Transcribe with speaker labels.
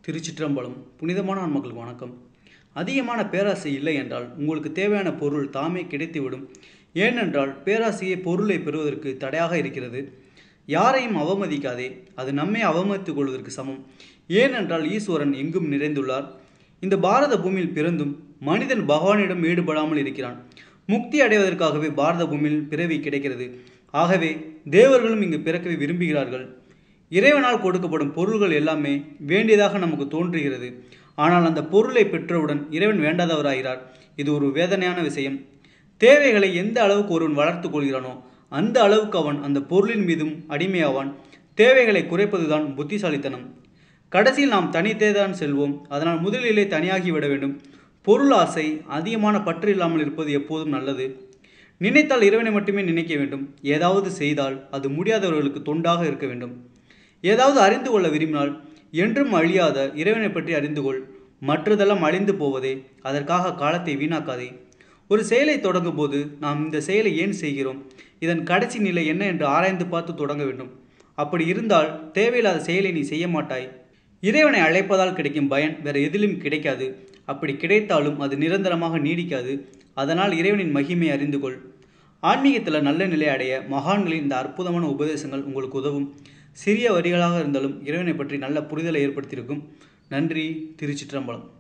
Speaker 1: திருச்சிற்றம்பலம் புனிதமான ஆன்மக்களுக்கு வணக்கம் அதிகமான பேராசை இல்லை என்றால் உங்களுக்கு தேவையான பொருள் தாமே கிடைத்துவிடும் ஏனென்றால் பேராசையே பொருளை பெறுவதற்கு தடையாக இருக்கிறது யாரையும் அவமதிக்காதே அது நம்மை அவமதித்துக் கொள்வதற்கு சமம் ஏனென்றால் ஈஸ்வரன் எங்கும் நிறைந்துள்ளார் இந்த பாரத பூமியில் பிறந்தும் மனிதன் பகவானிடம் ஈடுபடாமல் இருக்கிறான் முக்தி அடைவதற்காகவே பாரத பூமியில் பிறவி கிடைக்கிறது ஆகவே தேவர்களும் இங்கு பிறக்கவே விரும்புகிறார்கள் இறைவனால் கொடுக்கப்படும் பொருள்கள் எல்லாமே வேண்டியதாக நமக்கு தோன்றுகிறது ஆனால் அந்த பொருளை பெற்றவுடன் இறைவன் வேண்டாதவராகிறார் இது ஒரு வேதனையான விஷயம் தேவைகளை எந்த அளவுக்கு ஒருவன் வளர்த்து கொள்கிறானோ அந்த அளவுக்கு அவன் அந்த பொருளின் மீதும் அடிமையாவான் தேவைகளை குறைப்பதுதான் புத்திசாலித்தனம் கடைசியில் நாம் தனித்தேதான் செல்வோம் அதனால் முதலிலே தனியாகி விட வேண்டும் பொருள் ஆசை அதிகமான பற்று இல்லாமல் இருப்பது எப்போதும் நல்லது நினைத்தால் இறைவனை மட்டுமே நினைக்க வேண்டும் ஏதாவது செய்தால் அது முடியாதவர்களுக்கு தொண்டாக இருக்க வேண்டும் ஏதாவது அறிந்து கொள்ள விரும்பினால் என்றும் அழியாத இறைவனை பற்றி அறிந்து கொள் மற்றதெல்லாம் அழிந்து போவதே அதற்காக காலத்தை வீணாக்காதே ஒரு செயலை தொடங்கும் போது நாம் இந்த செயலை ஏன் செய்கிறோம் இதன் கடைசி நிலை என்ன என்று ஆராய்ந்து பார்த்து தொடங்க வேண்டும் அப்படி இருந்தால் தேவையில்லாத செயலை நீ செய்ய மாட்டாய் இறைவனை அழைப்பதால் கிடைக்கும் பயன் வேற எதிலும் கிடைக்காது அப்படி கிடைத்தாலும் அது நிரந்தரமாக நீடிக்காது அதனால் இறைவனின் மகிமை அறிந்து கொள் ஆன்மீகத்தில் நல்ல நிலை அடைய மகான்களின் இந்த அற்புதமான உபதேசங்கள் உங்களுக்கு உதவும் சிறிய வரிகளாக இருந்தாலும் இறைவனை பற்றி நல்ல புரிதலை ஏற்படுத்தியிருக்கும் நன்றி திருச்சிற்றம்பலம்